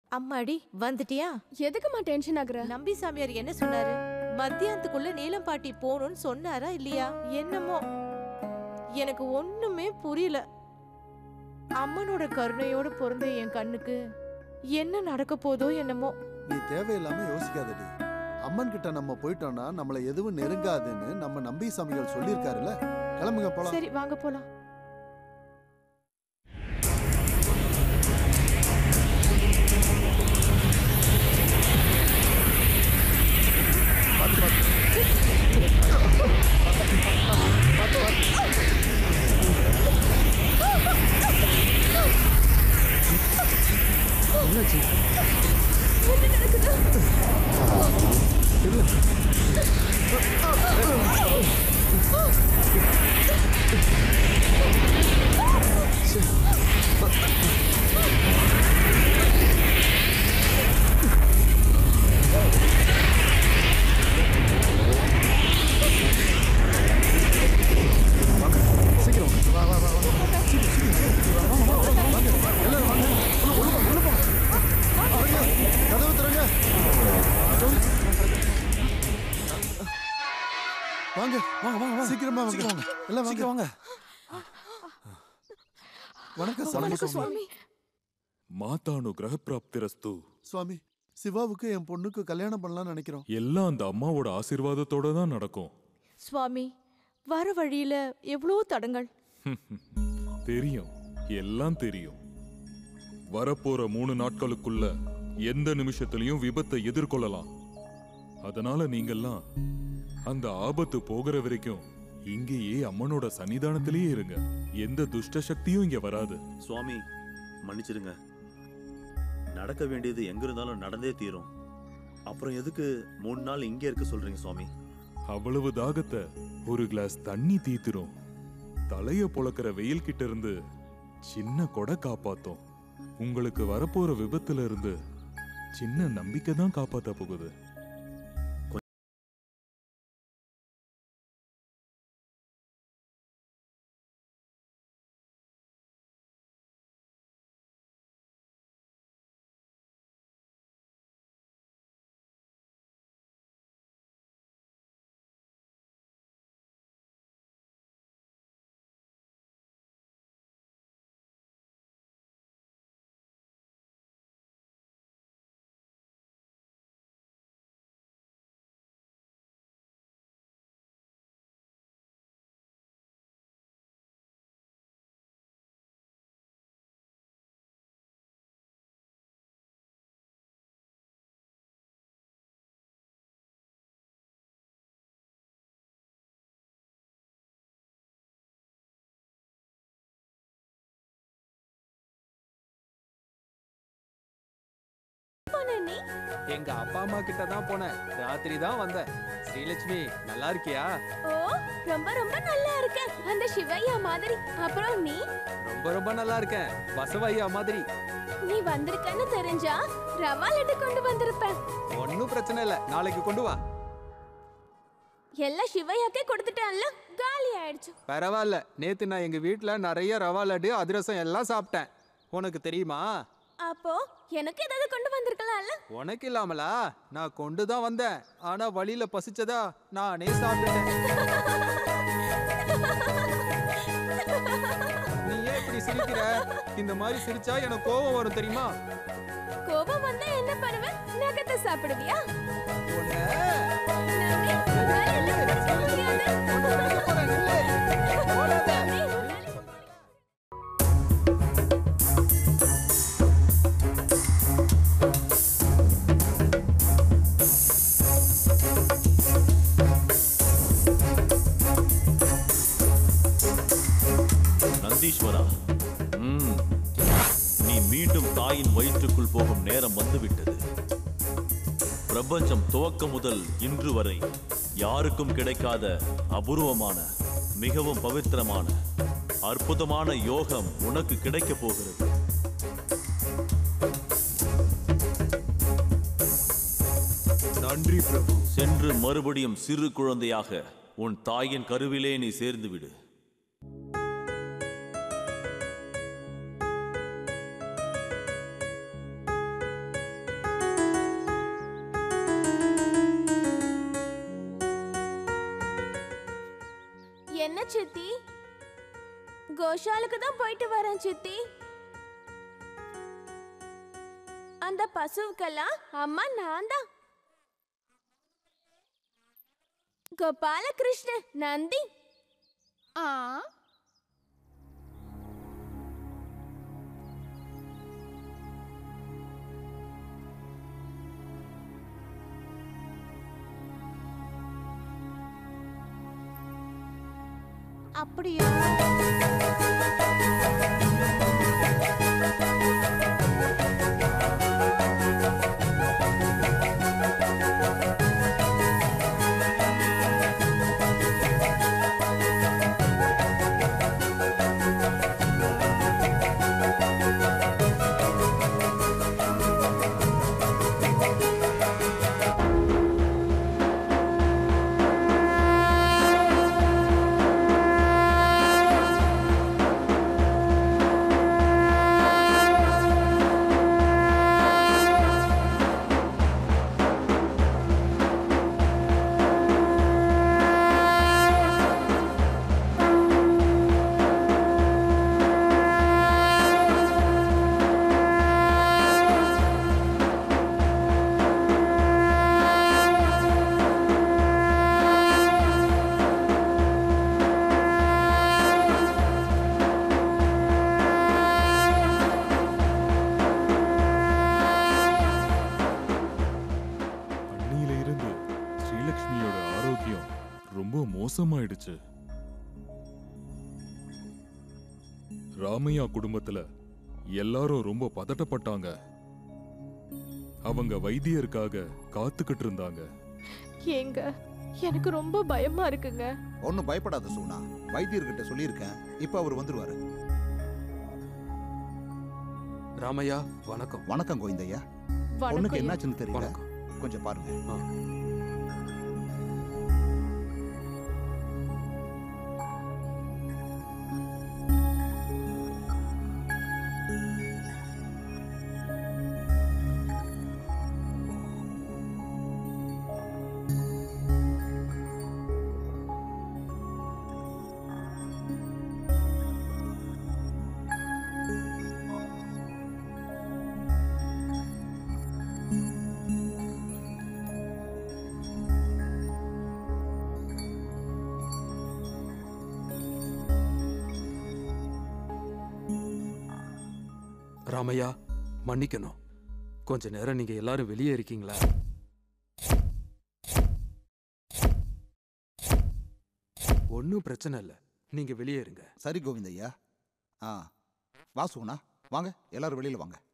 அம்மாடி வந்துட்டியா எதுக்குமா டென்ஷன் ஆகுற நம்பி சாமியார் என்ன சொன்னாரு மத்தியானத்துக்குள்ள நீலம் பாட்டி போகணும்னு சொன்னாரா இல்லையா என்னமோ எனக்கு ஒண்ணுமே புரியல அம்மனோட கருணையோட பிறந்த என் கண்ணுக்கு என்ன நடக்க போதோ என்னமோ நீ தேவையில்லாம யோசிக்காதடி அம்மன் கிட்ட நம்ம போயிட்டோம்னா நம்மள எதுவும் நெருங்காதுன்னு நம்ம நம்பி சாமிகள் சொல்லியிருக்காருல்ல கிளம்புங்க போலாம் சரி வாங்க போலாம் சீக்கிரம் வா வா வா வா சீக்கிரம் சீக்கிரம் வாங்க வாங்க வாங்க வாங்க எல்லாரும் வாங்க உள்ள உள்ள உள்ள போங்க திறங்க, கதவு திறங்க வாங்க வாங்க வாங்க வாங்க சீக்கிரமா வாங்க சீக்கிரம் வாங்க எல்லாம் வாங்க சீக்கிரம் வாங்க வணக்கம் சாமி வணக்கம் சுவாமி மாதானுகிரக பிராப்திரஸ்து சுவாமி சிவாவுக்கு என் பொண்ணுக்கு கல்யாணம் பண்ணலாம்னு நினைக்கிறோம் எல்லாம் அந்த அம்மாவோட ஆசீர்வாதத்தோட தான் நடக்கும் சுவாமி வர வழியில எவ்வளோ தடங்கள் தெரியும் எல்லாம் தெரியும் வரப்போற மூணு நாட்களுக்குள்ள எந்த நிமிஷத்திலையும் விபத்தை எதிர்கொள்ளலாம் அதனால நீங்கெல்லாம் அந்த ஆபத்து போகிற வரைக்கும் இங்கேயே அம்மனோட சன்னிதானத்திலேயே இருங்க எந்த துஷ்ட சக்தியும் இங்க வராது சுவாமி மன்னிச்சிடுங்க நடக்க வேண்டியது எங்க இருந்தாலும் நடந்தே தீரும் அப்புறம் எதுக்கு மூணு நாள் இங்கே இருக்க சொல்றீங்க சுவாமி அவ்வளவு தாகத்தை ஒரு கிளாஸ் தண்ணி தீத்துரும் தலைய பொளக்கிற வெயில் கிட்ட இருந்து சின்ன கொடை காப்பாத்தும் உங்களுக்கு வரப்போற விபத்துல இருந்து சின்ன நம்பிக்கை தான் காப்பாத்த போகுது எங்க அப்பா அம்மா கிட்ட தான் போனேன் ராத்திரி தான் வந்தேன் ஸ்ரீலட்சுமி நல்லா இருக்கியா ஓ ரொம்ப ரொம்ப நல்லா இருக்க அந்த சிவையா மாதிரி அப்புறம் நீ ரொம்ப ரொம்ப நல்லா இருக்கேன் பசவையா மாதிரி நீ வந்திருக்கன்னு தெரிஞ்சா ரவா லட்டு கொண்டு வந்திருப்பேன் ஒன்னும் பிரச்சனை இல்ல நாளைக்கு கொண்டு வா எல்லாம் சிவையாக்கே கொடுத்துட்டான்ல காலி ஆயிடுச்சு பரவாயில்ல நேத்து நான் எங்க வீட்ல நிறைய ரவா லட்டு அதிரசம் எல்லாம் சாப்பிட்டேன் உனக்கு தெரியுமா அப்போ எனக்கு ஏதாவது கொண்டு வந்திருக்கலாம்ல உனக்கு இல்லாமலா நான் கொண்டு தான் வந்தேன் ஆனா வழியில பசிச்சதா நானே சாப்பிட்டுட்டேன் நீ ஏன் இப்படி சிரிக்கிற இந்த மாதிரி சிரிச்சா எனக்கு கோபம் வரும் தெரியுமா கோபம் வந்தா என்ன பண்ணுவ நகத்தை சாப்பிடுவியா உன்னை நம்பி, உன்னால என்ன சொல்ல முடியாது. போறேன், நில்லு. ஓடாத. நம்பி, உன்னால- நந்தீஸ்வரா ம், நீ மீண்டும் தாயின் வயிற்றுக்குள் போகும் நேரம் வந்துவிட்டது பிரபஞ்சம் துவக்கம் முதல் இன்று வரை யாருக்கும் கிடைக்காத அபூர்வமான மிகவும் பவித்திரமான அற்புதமான யோகம் உனக்கு கிடைக்கப் போகிறது நன்றி பிரபு சென்று மறுபடியும் சிறு குழந்தையாக உன் தாயின் கருவிலே நீ சேர்ந்து விடு சித்தி கோஷாலுக்கு தான் போயிட்டு வரேன் சித்தி அந்த பசுவுக்கெல்லாம் அம்மா நான் தான் கோபாலகிருஷ்ண நந்தி ஆ அப்படியா அன்னியில இருந்து ஸ்ரீலக்ஷ்மியோட ஆரோக்கியம் ரொம்ப மோசமாயிடுச்சு ராமையா குடும்பத்துல எல்லாரும் ரொம்ப பதட்டப்பட்டாங்க அவங்க வைத்தியருக்காக காத்துக்கிட்டு இருந்தாங்க ஏங்க எனக்கு ரொம்ப பயமா இருக்குங்க ஒன்றும் பயப்படாத சோனா வைத்தியர்கிட்ட சொல்லியிருக்கேன் இப்போ அவர் வந்துருவாரு ராமையா வணக்கம் வணக்கம் கோவிந்தையா வணக்கம் பொண்ணுக்கு ஐயா. என்னாச்சுன்னு தெரியல வணக்கம் கொஞ்சம் பாருங்க ஆ. ராமையா மன்னிக்கணும் கொஞ்ச நேரம் நீங்க எல்லாரும் வெளியே இருக்கீங்களா ஒன்றும் பிரச்சனை இல்லை நீங்க வெளியே இருங்க சரி கோவிந்தையா ஆ வா சோனா வாங்க எல்லாரும் வெளியில வாங்க